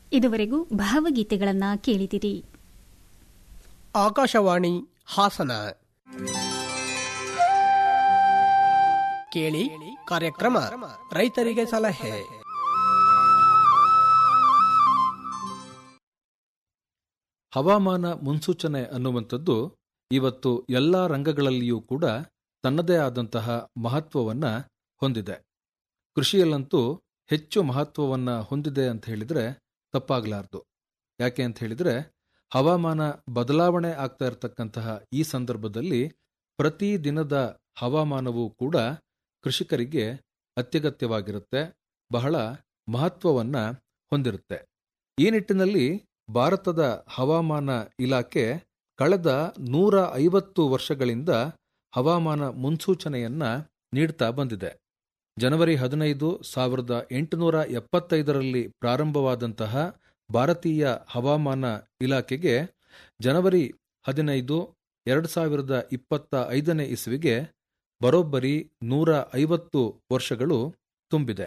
ಇದುವರೆಗೂ ಭಾವಗೀತೆಗಳನ್ನ ಕೇಳಿದಿರಿ ಆಕಾಶವಾಣಿ ಹಾಸನ ಕೇಳಿ ಕಾರ್ಯಕ್ರಮ ರೈತರಿಗೆ ಸಲಹೆ ಹವಾಮಾನ ಮುನ್ಸೂಚನೆ ಅನ್ನುವಂಥದ್ದು ಇವತ್ತು ಎಲ್ಲ ರಂಗಗಳಲ್ಲಿಯೂ ಕೂಡ ತನ್ನದೇ ಆದಂತಹ ಮಹತ್ವವನ್ನ ಹೊಂದಿದೆ ಕೃಷಿಯಲ್ಲಂತೂ ಹೆಚ್ಚು ಮಹತ್ವವನ್ನ ಹೊಂದಿದೆ ಅಂತ ಹೇಳಿದ್ರೆ ತಪ್ಪಾಗಲಾರದು ಯಾಕೆ ಅಂತ ಹೇಳಿದ್ರೆ ಹವಾಮಾನ ಬದಲಾವಣೆ ಆಗ್ತಾ ಇರತಕ್ಕಂತಹ ಈ ಸಂದರ್ಭದಲ್ಲಿ ಪ್ರತಿ ದಿನದ ಹವಾಮಾನವೂ ಕೂಡ ಕೃಷಿಕರಿಗೆ ಅತ್ಯಗತ್ಯವಾಗಿರುತ್ತೆ ಬಹಳ ಮಹತ್ವವನ್ನ ಹೊಂದಿರುತ್ತೆ ಈ ನಿಟ್ಟಿನಲ್ಲಿ ಭಾರತದ ಹವಾಮಾನ ಇಲಾಖೆ ಕಳೆದ ನೂರ ಐವತ್ತು ವರ್ಷಗಳಿಂದ ಹವಾಮಾನ ಮುನ್ಸೂಚನೆಯನ್ನ ನೀಡ್ತಾ ಬಂದಿದೆ ಜನವರಿ ಹದಿನೈದು ಸಾವಿರದ ಎಂಟುನೂರ ಎಪ್ಪತ್ತೈದರಲ್ಲಿ ಪ್ರಾರಂಭವಾದಂತಹ ಭಾರತೀಯ ಹವಾಮಾನ ಇಲಾಖೆಗೆ ಜನವರಿ ಹದಿನೈದು ಎರಡು ಸಾವಿರದ ಇಪ್ಪತ್ತ ಐದನೇ ಇಸ್ವಿಗೆ ಬರೋಬ್ಬರಿ ನೂರ ಐವತ್ತು ವರ್ಷಗಳು ತುಂಬಿದೆ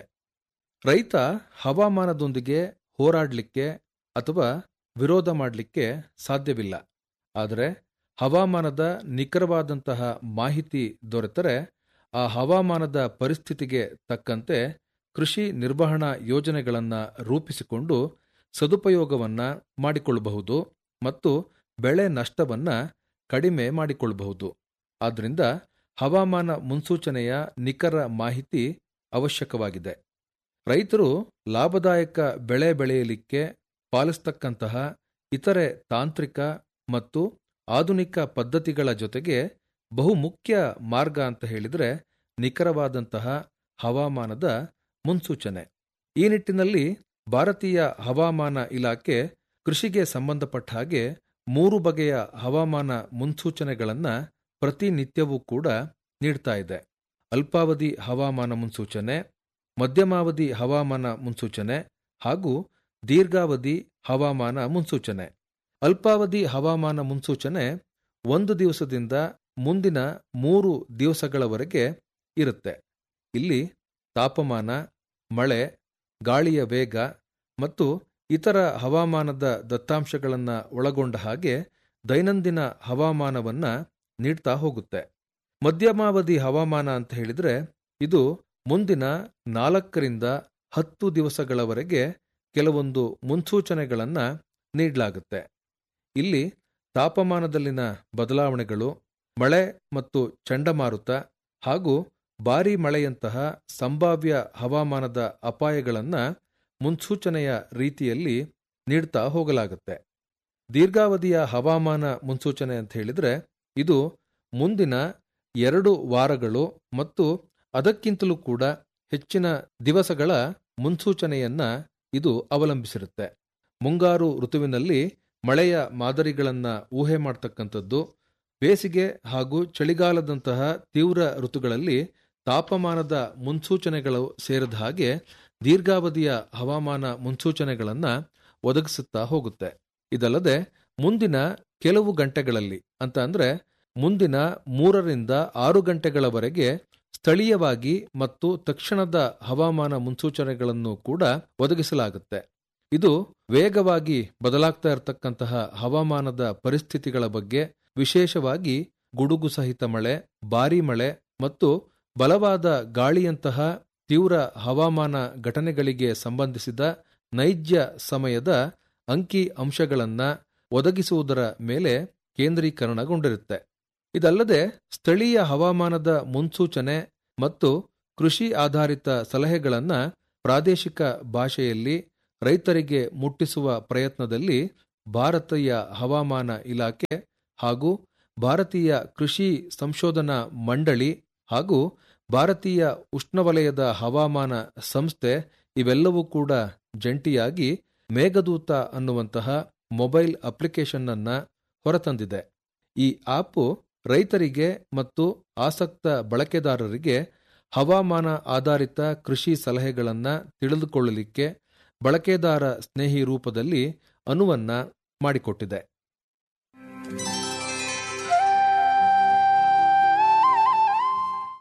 ರೈತ ಹವಾಮಾನದೊಂದಿಗೆ ಹೋರಾಡಲಿಕ್ಕೆ ಅಥವಾ ವಿರೋಧ ಮಾಡಲಿಕ್ಕೆ ಸಾಧ್ಯವಿಲ್ಲ ಆದರೆ ಹವಾಮಾನದ ನಿಖರವಾದಂತಹ ಮಾಹಿತಿ ದೊರೆತರೆ ಆ ಹವಾಮಾನದ ಪರಿಸ್ಥಿತಿಗೆ ತಕ್ಕಂತೆ ಕೃಷಿ ನಿರ್ವಹಣಾ ಯೋಜನೆಗಳನ್ನು ರೂಪಿಸಿಕೊಂಡು ಸದುಪಯೋಗವನ್ನ ಮಾಡಿಕೊಳ್ಳಬಹುದು ಮತ್ತು ಬೆಳೆ ನಷ್ಟವನ್ನ ಕಡಿಮೆ ಮಾಡಿಕೊಳ್ಳಬಹುದು ಆದ್ದರಿಂದ ಹವಾಮಾನ ಮುನ್ಸೂಚನೆಯ ನಿಖರ ಮಾಹಿತಿ ಅವಶ್ಯಕವಾಗಿದೆ ರೈತರು ಲಾಭದಾಯಕ ಬೆಳೆ ಬೆಳೆಯಲಿಕ್ಕೆ ಪಾಲಿಸ್ತಕ್ಕಂತಹ ಇತರೆ ತಾಂತ್ರಿಕ ಮತ್ತು ಆಧುನಿಕ ಪದ್ಧತಿಗಳ ಜೊತೆಗೆ ಬಹುಮುಖ್ಯ ಮಾರ್ಗ ಅಂತ ಹೇಳಿದ್ರೆ ನಿಖರವಾದಂತಹ ಹವಾಮಾನದ ಮುನ್ಸೂಚನೆ ಈ ನಿಟ್ಟಿನಲ್ಲಿ ಭಾರತೀಯ ಹವಾಮಾನ ಇಲಾಖೆ ಕೃಷಿಗೆ ಸಂಬಂಧಪಟ್ಟ ಹಾಗೆ ಮೂರು ಬಗೆಯ ಹವಾಮಾನ ಮುನ್ಸೂಚನೆಗಳನ್ನು ಪ್ರತಿನಿತ್ಯವೂ ಕೂಡ ನೀಡ್ತಾ ಇದೆ ಅಲ್ಪಾವಧಿ ಹವಾಮಾನ ಮುನ್ಸೂಚನೆ ಮಧ್ಯಮಾವಧಿ ಹವಾಮಾನ ಮುನ್ಸೂಚನೆ ಹಾಗೂ ದೀರ್ಘಾವಧಿ ಹವಾಮಾನ ಮುನ್ಸೂಚನೆ ಅಲ್ಪಾವಧಿ ಹವಾಮಾನ ಮುನ್ಸೂಚನೆ ಒಂದು ದಿವಸದಿಂದ ಮುಂದಿನ ಮೂರು ದಿವಸಗಳವರೆಗೆ ಇರುತ್ತೆ ಇಲ್ಲಿ ತಾಪಮಾನ ಮಳೆ ಗಾಳಿಯ ವೇಗ ಮತ್ತು ಇತರ ಹವಾಮಾನದ ದತ್ತಾಂಶಗಳನ್ನು ಒಳಗೊಂಡ ಹಾಗೆ ದೈನಂದಿನ ಹವಾಮಾನವನ್ನ ನೀಡ್ತಾ ಹೋಗುತ್ತೆ ಮಧ್ಯಮಾವಧಿ ಹವಾಮಾನ ಅಂತ ಹೇಳಿದ್ರೆ ಇದು ಮುಂದಿನ ನಾಲ್ಕರಿಂದ ಹತ್ತು ದಿವಸಗಳವರೆಗೆ ಕೆಲವೊಂದು ಮುನ್ಸೂಚನೆಗಳನ್ನು ನೀಡಲಾಗುತ್ತೆ ಇಲ್ಲಿ ತಾಪಮಾನದಲ್ಲಿನ ಬದಲಾವಣೆಗಳು ಮಳೆ ಮತ್ತು ಚಂಡಮಾರುತ ಹಾಗೂ ಭಾರೀ ಮಳೆಯಂತಹ ಸಂಭಾವ್ಯ ಹವಾಮಾನದ ಅಪಾಯಗಳನ್ನು ಮುನ್ಸೂಚನೆಯ ರೀತಿಯಲ್ಲಿ ನೀಡ್ತಾ ಹೋಗಲಾಗುತ್ತೆ ದೀರ್ಘಾವಧಿಯ ಹವಾಮಾನ ಮುನ್ಸೂಚನೆ ಅಂತ ಹೇಳಿದ್ರೆ ಇದು ಮುಂದಿನ ಎರಡು ವಾರಗಳು ಮತ್ತು ಅದಕ್ಕಿಂತಲೂ ಕೂಡ ಹೆಚ್ಚಿನ ದಿವಸಗಳ ಮುನ್ಸೂಚನೆಯನ್ನ ಇದು ಅವಲಂಬಿಸಿರುತ್ತೆ ಮುಂಗಾರು ಋತುವಿನಲ್ಲಿ ಮಳೆಯ ಮಾದರಿಗಳನ್ನ ಊಹೆ ಮಾಡ್ತಕ್ಕಂಥದ್ದು ಬೇಸಿಗೆ ಹಾಗೂ ಚಳಿಗಾಲದಂತಹ ತೀವ್ರ ಋತುಗಳಲ್ಲಿ ತಾಪಮಾನದ ಮುನ್ಸೂಚನೆಗಳು ಸೇರಿದ ಹಾಗೆ ದೀರ್ಘಾವಧಿಯ ಹವಾಮಾನ ಮುನ್ಸೂಚನೆಗಳನ್ನು ಒದಗಿಸುತ್ತಾ ಹೋಗುತ್ತೆ ಇದಲ್ಲದೆ ಮುಂದಿನ ಕೆಲವು ಗಂಟೆಗಳಲ್ಲಿ ಅಂತ ಅಂದ್ರೆ ಮುಂದಿನ ಮೂರರಿಂದ ಆರು ಗಂಟೆಗಳವರೆಗೆ ಸ್ಥಳೀಯವಾಗಿ ಮತ್ತು ತಕ್ಷಣದ ಹವಾಮಾನ ಮುನ್ಸೂಚನೆಗಳನ್ನು ಕೂಡ ಒದಗಿಸಲಾಗುತ್ತೆ ಇದು ವೇಗವಾಗಿ ಬದಲಾಗ್ತಾ ಇರತಕ್ಕಂತಹ ಹವಾಮಾನದ ಪರಿಸ್ಥಿತಿಗಳ ಬಗ್ಗೆ ವಿಶೇಷವಾಗಿ ಗುಡುಗು ಸಹಿತ ಮಳೆ ಭಾರೀ ಮಳೆ ಮತ್ತು ಬಲವಾದ ಗಾಳಿಯಂತಹ ತೀವ್ರ ಹವಾಮಾನ ಘಟನೆಗಳಿಗೆ ಸಂಬಂಧಿಸಿದ ನೈಜ ಸಮಯದ ಅಂಕಿ ಅಂಶಗಳನ್ನ ಒದಗಿಸುವುದರ ಮೇಲೆ ಕೇಂದ್ರೀಕರಣಗೊಂಡಿರುತ್ತೆ ಇದಲ್ಲದೆ ಸ್ಥಳೀಯ ಹವಾಮಾನದ ಮುನ್ಸೂಚನೆ ಮತ್ತು ಕೃಷಿ ಆಧಾರಿತ ಸಲಹೆಗಳನ್ನ ಪ್ರಾದೇಶಿಕ ಭಾಷೆಯಲ್ಲಿ ರೈತರಿಗೆ ಮುಟ್ಟಿಸುವ ಪ್ರಯತ್ನದಲ್ಲಿ ಭಾರತೀಯ ಹವಾಮಾನ ಇಲಾಖೆ ಹಾಗೂ ಭಾರತೀಯ ಕೃಷಿ ಸಂಶೋಧನಾ ಮಂಡಳಿ ಹಾಗೂ ಭಾರತೀಯ ಉಷ್ಣವಲಯದ ಹವಾಮಾನ ಸಂಸ್ಥೆ ಇವೆಲ್ಲವೂ ಕೂಡ ಜಂಟಿಯಾಗಿ ಮೇಘದೂತ ಅನ್ನುವಂತಹ ಮೊಬೈಲ್ ಅಪ್ಲಿಕೇಶನ್ ಅನ್ನ ಹೊರತಂದಿದೆ ಈ ಆಪ್ ರೈತರಿಗೆ ಮತ್ತು ಆಸಕ್ತ ಬಳಕೆದಾರರಿಗೆ ಹವಾಮಾನ ಆಧಾರಿತ ಕೃಷಿ ಸಲಹೆಗಳನ್ನು ತಿಳಿದುಕೊಳ್ಳಲಿಕ್ಕೆ ಬಳಕೆದಾರ ಸ್ನೇಹಿ ರೂಪದಲ್ಲಿ ಅನುವನ್ನ ಮಾಡಿಕೊಟ್ಟಿದೆ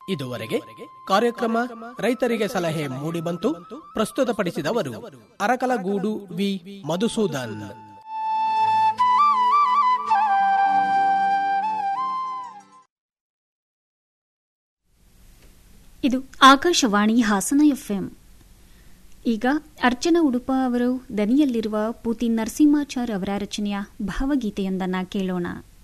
ಇದುವರೆಗೆ ಕಾರ್ಯಕ್ರಮ ರೈತರಿಗೆ ಸಲಹೆ ಮೂಡಿಬಂತು ಪ್ರಸ್ತುತಪಡಿಸಿದವರು ಅರಕಲಗೂಡು ವಿ ಮಧುಸೂದನ್ ಇದು ಆಕಾಶವಾಣಿ ಹಾಸನ ಎಫ್ಎಂ ಈಗ ಅರ್ಚನಾ ಉಡುಪ ಅವರು ದನಿಯಲ್ಲಿರುವ ಪೂತಿ ನರಸಿಂಹಾಚಾರ್ ಅವರ ರಚನೆಯ ಭಾವಗೀತೆಯೊಂದನ್ನು ಕೇಳೋಣ